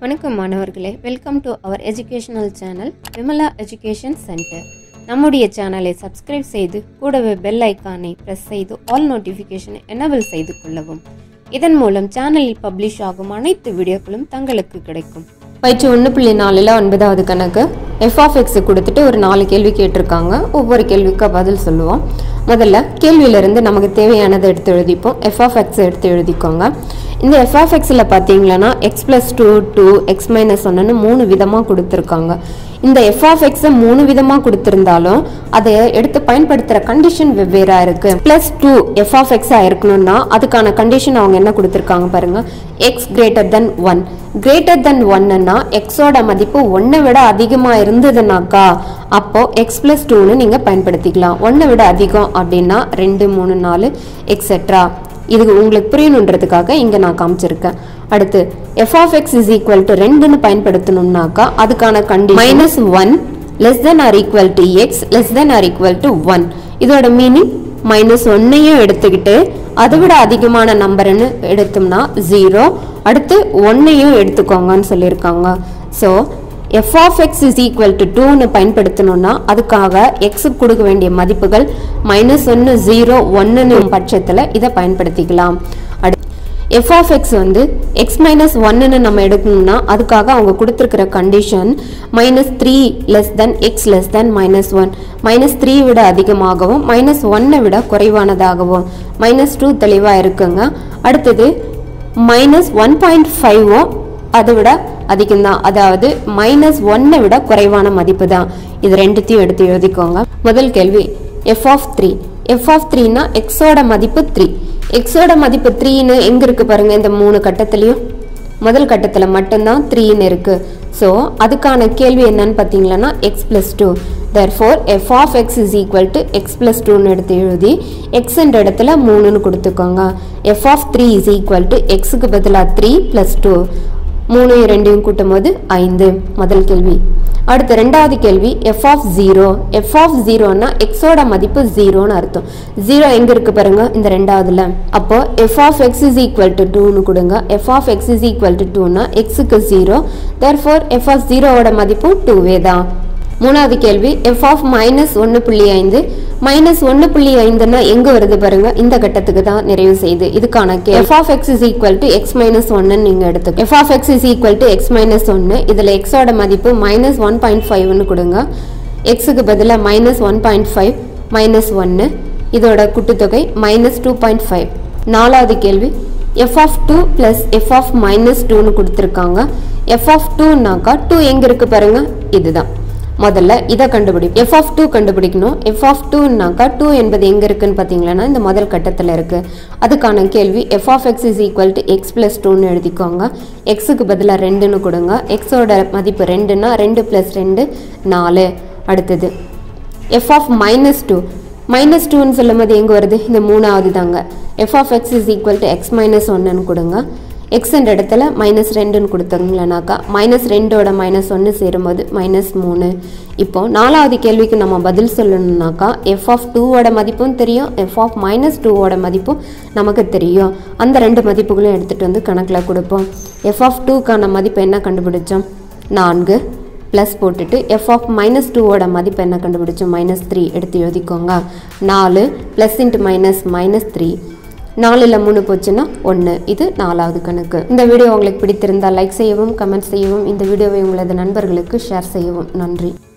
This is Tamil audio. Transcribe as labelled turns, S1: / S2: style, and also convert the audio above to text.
S1: வணக்கம் மாணவர்களே welcome to our educational channel Vimala education centre நம்முடைய சேனலை சப்ஸ்கிரைப் செய்து கூடவே பெல் ஐக்கானை பிரஸ் செய்து ஆல் நோட்டிஃபிகேஷனை எனபிள் செய்து கொள்ளவும் இதன் மூலம் சேனலில் பப்ளிஷ் ஆகும் அனைத்து வீடியோக்களும் தங்களுக்கு கிடைக்கும் பயிற்சி ஒன்று புள்ளி நாலில் ஒன்பதாவது கணக்கு எஃப் ஆஃப் எக்ஸ் கொடுத்துட்டு ஒரு நாலு கேள்வி கேட்டிருக்காங்க ஒவ்வொரு கேள்விக்கு பதில் சொல்லுவோம் முதல்ல கேள்வியிலிருந்து நமக்கு தேவையானதை எடுத்து எழுதிப்போம் எஃப் ஆஃப் எக்ஸ் எடுத்து எழுதிக்கோங்க இந்த எஃப் ஆஃப் எக்ஸில் பார்த்தீங்களன்னா X plus two two X minus ஒன்றுன்னு மூணு விதமாக கொடுத்துருக்காங்க இந்த எஃப் ஆஃப் எக்ஸை மூணு விதமாக கொடுத்துருந்தாலும் அதை எடுத்து பயன்படுத்துகிற கண்டிஷன் வெவ்வேறாக இருக்குது ப்ளஸ் டூ எஃப் ஆஃப் எக்ஸாக இருக்கணும்னா அதுக்கான கண்டிஷன் அவங்க என்ன கொடுத்துருக்காங்க பாருங்க X greater than one greater than ஒன்னுன்னா எக்ஸோட மதிப்பு ஒன்றை விட அதிகமாக இருந்ததுனாக்கா அப்போ எக்ஸ் பிளஸ் டூன்னு நீங்கள் பயன்படுத்திக்கலாம் ஒன்றை விட அதிகம் அப்படின்னா ரெண்டு மூணு நாலு எக்ஸெட்ரா இது உங்களுக்கு புரியணுன்றதுக்காக இங்கே நான் காமிச்சிருக்கேன் அடுத்து F of X is equal to ரெண்டுன்னு பயன்படுத்தணும்னாக்கா அதுக்கான கண்டி minus one less than or equal to X less than or equal to one இதோட மீனிங் மைனஸ் ஒன்னையும் எடுத்துக்கிட்டு அதை விட அதிகமான நம்பர்னு எடுத்தோம்னா ஜீரோ அடுத்து ஒன்னையும் எடுத்துக்கோங்கன்னு சொல்லியிருக்காங்க so F of X is equal to டூன்னு பயன்படுத்தணும்னா அதுக்காக எக்ஸுக்கு கொடுக்க வேண்டிய மதிப்புகள் மைனஸ் ஒன்று ஜீரோ ஒன்றுன்னு பட்சத்தில் இதை பயன்படுத்திக்கலாம் அடுத்து எஃப் ஆஃப் எக்ஸ் வந்து எக்ஸ் மைனஸ் ஒன்னுன்னு நம்ம எடுக்கணும்னா அதுக்காக அவங்க கொடுத்துருக்கிற condition minus three less than X less than minus one minus three விட அதிகமாகவும் மைனஸ் ஒன்னை விட குறைவானதாகவும் மைனஸ் டூ தெளிவாக இருக்குங்க அடுத்தது மைனஸ் ஒன் பாயிண்ட் ஃபைவும் அதை விட அதிகம்தான் அதாவது மைனஸ் ஒன்னை விட குறைவான மதிப்பு தான் இது ரெண்டுத்தையும் எடுத்து எழுதிக்கோங்க முதல் கேள்வி F of three F of த்ரீனா எக்ஸோட மதிப்பு த்ரீ எக்ஸோட மதிப்பு த்ரீன்னு எங்கே இருக்கு பாருங்க இந்த மூணு கட்டத்துலையும் முதல் கட்டத்தில் மட்டும்தான் த்ரீன்னு இருக்கு ஸோ அதுக்கான கேள்வி என்னன்னு பார்த்தீங்களன்னா X plus two therefore F of X is equal to X plus டூன்னு எடுத்து எழுதி எக்ஸ்ன்ற இடத்துல மூணுன்னு கொடுத்துக்கோங்க F of three is equal to எக்ஸுக்கு பதிலாக த்ரீ ப்ளஸ் டூ மூணு ரெண்டையும் கூட்டும் போது ஐந்து முதல் கேள்வி அடுத்த ரெண்டாவது கேள்வி F of zero F of ஜீரோனா எக்ஸோட மதிப்பு ஜீரோன்னு அர்த்தம் ஜீரோ எங்க இருக்கு பாருங்க இந்த ரெண்டாவதுல அப்போ F of X is equal to டூன்னு கொடுங்க F of X is equal to டூனா எக்ஸுக்கு ஜீரோ தேர்ஃபோர் எஃப் ஆஃப் ஜீரோவோட மதிப்பும் டூவே தான் மூணாவது கேள்வி எஃப் ஆஃப் மைனஸ் ஒன்று புள்ளி ஐந்து மைனஸ் ஒன்று புள்ளி ஐந்துன்னா எங்கே வருது பாருங்க இந்த கட்டத்துக்கு தான் நிறைவு செய்யுது இதுக்கான கே F of X is equal to X minus ஒன்னு நீங்கள் எடுத்துக்க F of X is equal to X minus ஒன்று இதில் எக்ஸோட மதிப்பு மைனஸ் ஒன் பாயிண்ட் ஃபைவ்னு கொடுங்க எக்ஸுக்கு பதிலாக minus one point five minus ஒன்று இதோட கூட்டுத்தொகை மைனஸ் டூ பாயிண்ட் ஃபைவ் நாலாவது கேள்வி F of two plus F of minus டூன்னு கொடுத்துருக்காங்க எஃப் ஆஃப் டூனாக்கா டூ எங்கே இருக்கு பாருங்க இதுதான் முதல்ல இதை கண்டுபிடி எஃப் ஆஃப் டூ கண்டுபிடிக்கணும் எஃப் ஆஃப் டூனாக்கா டூ என்பது எங்கே இருக்குன்னு பார்த்தீங்கன்னா இந்த முதல் கட்டத்தில் இருக்கு அதுக்கான கேள்வி F of X is equal to X plus டூன்னு எழுதிக்கோங்க எக்ஸுக்கு பதிலாக ரெண்டுன்னு கொடுங்க எக்ஸோட மதிப்பு ரெண்டுன்னா ரெண்டு ப்ளஸ் ரெண்டு நாலு அடுத்தது F of minus two minus டூன்னு சொல்லும் போது எங்கே வருது இந்த மூணாவது தாங்க F of X is equal to X minus ஒன்றுன்னு கொடுங்க எக்ஸ்ன்ற இடத்துல மைனஸ் ரெண்டுன்னு கொடுத்தீங்களனாக்கா மைனஸ் ரெண்டோட மைனஸ் ஒன்று சேரும்போது மைனஸ் மூணு இப்போ நாலாவது கேள்விக்கு நம்ம பதில் சொல்லணும்னாக்கா எஃப் ஆஃப் டூவோட மதிப்பும் தெரியும் எஃப் ஆஃப் மைனஸ் டூவோட மதிப்பும் நமக்கு தெரியும் அந்த ரெண்டு மதிப்புகளும் எடுத்துகிட்டு வந்து கணக்கில் கொடுப்போம் எஃப் ஆஃப் டூக்கான மதிப்பு என்ன கண்டுபிடிச்சோம் நான்கு ப்ளஸ் போட்டுட்டு எஃப் ஆஃப் மைனஸ் டூவோட மதிப்பு என்ன கண்டுபிடிச்சோம் மைனஸ் த்ரீ எடுத்து எழுதிக்கோங்க நாலு plus into minus minus three நாலில் மூணு போச்சுன்னா ஒன்று இது நாலாவது கணக்கு இந்த வீடியோ உங்களுக்கு பிடித்திருந்தால் லைக் செய்யவும் கமெண்ட் செய்யவும் இந்த வீடியோவை உங்களது நண்பர்களுக்கு ஷேர் செய்யவும் நன்றி